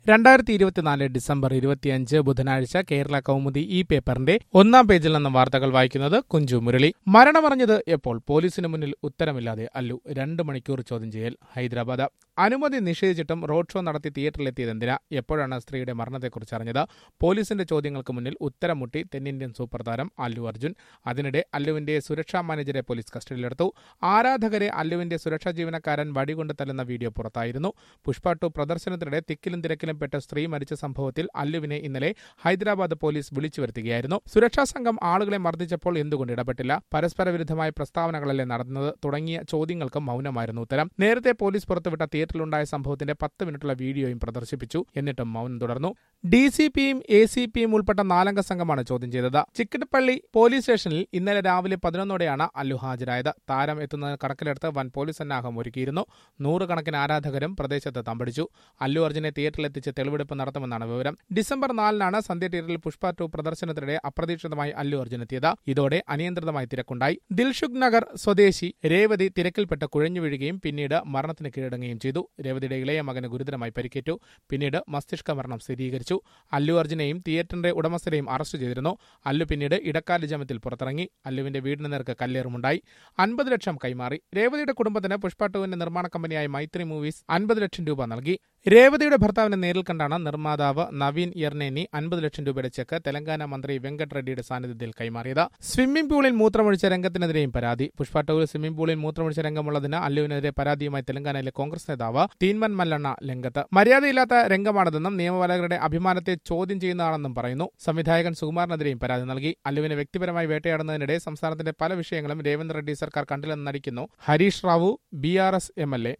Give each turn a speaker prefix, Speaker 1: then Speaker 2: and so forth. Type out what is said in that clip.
Speaker 1: രണ്ടായിരത്തി ഇരുപത്തിനാല് ഡിസംബർ ഇരുപത്തിയഞ്ച് ബുധനാഴ്ച കേരള കൗമുദി ഈ പേപ്പറിന്റെ ഒന്നാം പേജിൽ നിന്ന് വാർത്തകൾ വായിക്കുന്നത് കുഞ്ചു മുരളി മരണമറിഞ്ഞത് എപ്പോൾ പോലീസിന് മുന്നിൽ ഉത്തരമില്ലാതെ അല്ലു രണ്ട് മണിക്കൂർ ചോദ്യം ചെയ്യൽ ഹൈദരാബാദ് അനുമതി നിഷേധിച്ചിട്ടും റോഡ് ഷോ നടത്തി തിയേറ്ററിലെത്തിയതെന്തിനാ എപ്പോഴാണ് സ്ത്രീയുടെ മരണത്തെക്കുറിച്ച് അറിഞ്ഞത് പോലീസിന്റെ ചോദ്യങ്ങൾക്ക് മുന്നിൽ ഉത്തരം മുട്ടി തെന്നിന്ത്യൻ സൂപ്പർ താരം അല്ലു അർജുൻ അതിനിടെ അല്ലുവിന്റെ സുരക്ഷാ മാനേജരെ പോലീസ് കസ്റ്റഡിയിലെടുത്തു ആരാധകരെ അല്ലുവിന്റെ സുരക്ഷാ ജീവനക്കാരൻ വടികൊണ്ട് തല്ലുന്ന വീഡിയോ പുറത്തായിരുന്നു പുഷ്പ ടു പ്രദർശനത്തിനിടെ തിക്കിലും തിരക്കിലും പെട്ട സ്ത്രീ മരിച്ച സംഭവത്തിൽ അല്ലുവിനെ ഇന്നലെ ഹൈദരാബാദ് പോലീസ് വിളിച്ചു വരുത്തുകയായിരുന്നു സുരക്ഷാ സംഘം ആളുകളെ മർദ്ദിച്ചപ്പോൾ എന്തുകൊണ്ട് ഇടപെട്ടില്ല പരസ്പര വിരുദ്ധമായ പ്രസ്താവനകളല്ലേ നടന്നത് തുടങ്ങിയ ചോദ്യങ്ങൾക്ക് മൗനമായിരുന്നു ഉത്തരം നേരത്തെ പോലീസ് പുറത്തുവിട്ട തിയേറ്ററിലുണ്ടായ സംഭവത്തിന്റെ പത്ത് മിനിറ്റുള്ള വീഡിയോയും പ്രദർശിപ്പിച്ചു എന്നിട്ടും മൗനം തുടർന്നു ഡി സി പിയും എ സി പിയും ഉൾപ്പെട്ട നാലംഗ സംഘമാണ് ചോദ്യം ചെയ്തത് ചിക്കടപ്പള്ളി പോലീസ് സ്റ്റേഷനിൽ ഇന്നലെ രാവിലെ പതിനൊന്നോടെയാണ് അല്ലു ഹാജരായത് താരം എത്തുന്നത് കണക്കിലെടുത്ത് വൻ പോലീസ് സന്നാഹം ഒരുക്കിയിരുന്നു നൂറുകണക്കിന് ആരാധകരും പ്രദേശത്ത് തമ്പടിച്ചു അല്ലു അർജുനെ തിയേറ്ററിലെത്തിച്ച് തെളിവെടുപ്പ് നടത്തുമെന്നാണ് വിവരം ഡിസംബർ നാലിനാണ് സന്ധ്യ തിയേറ്ററിൽ പുഷ്പ ടു പ്രദർശനത്തിനിടെ അപ്രതീക്ഷിതമായി അല്ലു അർജുൻ എത്തിയത് ഇതോടെ അനിയന്ത്രിതമായി തിരക്കുണ്ടായി ദിൽഷുഖ് നഗർ സ്വദേശി രേവതി തിരക്കിൽപ്പെട്ട് കുഴഞ്ഞു വീഴുകയും പിന്നീട് മരണത്തിന് കീഴടങ്ങുകയും ചെയ്തു രേവതിയുടെ ഇളയ മകന് ഗുരുതരമായി പരിക്കേറ്റു പിന്നീട് മസ്തിഷ്ക മരണം സ്ഥിരീകരിച്ചു അല്ലു അർജുനെയും തിയേറ്ററിന്റെ ഉടമസ്ഥരെയും അറസ്റ്റ് ചെയ്തിരുന്നു അല്ലു പിന്നീട് ഇടക്കാല ജാമ്യത്തിൽ പുറത്തിറങ്ങി അല്ലുവിന്റെ വീടിന് നേർക്ക് കല്ലേറുമുണ്ടായി അൻപത് ലക്ഷം കൈമാറി രേവതിയുടെ കുടുംബത്തിന് പുഷ്പ ടുവിന്റെ നിർമ്മാണ കമ്പനിയായ മൈത്രി മൂവീസ് അൻപത് ലക്ഷം രൂപ നൽകി രേവതിയുടെ ഭർത്താവിനെ നേരിൽ കണ്ടാണ് നിർമ്മാതാവ് നവീൻ യർനേനി അൻപത് ലക്ഷം രൂപയുടെ ചെക്ക് തെലങ്കാന മന്ത്രി വെങ്കട്ട് റെഡ്ഡിയുടെ സാന്നിധ്യത്തിൽ കൈമാറിയത് സ്വിമ്മിംഗ് പൂളിൽ മൂത്രമൊഴിച്ച രംഗത്തിനെതിരെയും പരാതി പുഷ്പ ടൂവിൽ സ്വിമ്മിംഗ് പൂളിൽ മൂത്രമൊഴിച്ച രംഗമുള്ളതിന് അല്ലുവിനെതിരെ പരാതിയുമായി തെലങ്കാനയിലെ കോൺഗ്രസ് നേതാവ് തീൻമൻ മല്ലണ്ണ രംഗത്ത് മര്യാദയില്ലാത്ത രംഗമാണിതെന്നും നിയമപാലകരുടെ അഭിമാനത്തെ ചോദ്യം ചെയ്യുന്നതാണെന്നും പറയുന്നു സംവിധായകൻ സുകുമാറിനെതിരെയും പരാതി നൽകി അല്ലുവിനെ വ്യക്തിപരമായി വേട്ടയാടുന്നതിനിടെ സംസ്ഥാനത്തിന്റെ പല വിഷയങ്ങളും രേവന്ത് റെഡ്ഡി സർക്കാർ കണ്ടില്ലെന്ന് നടിക്കുന്നു Harish Rao B R S M L A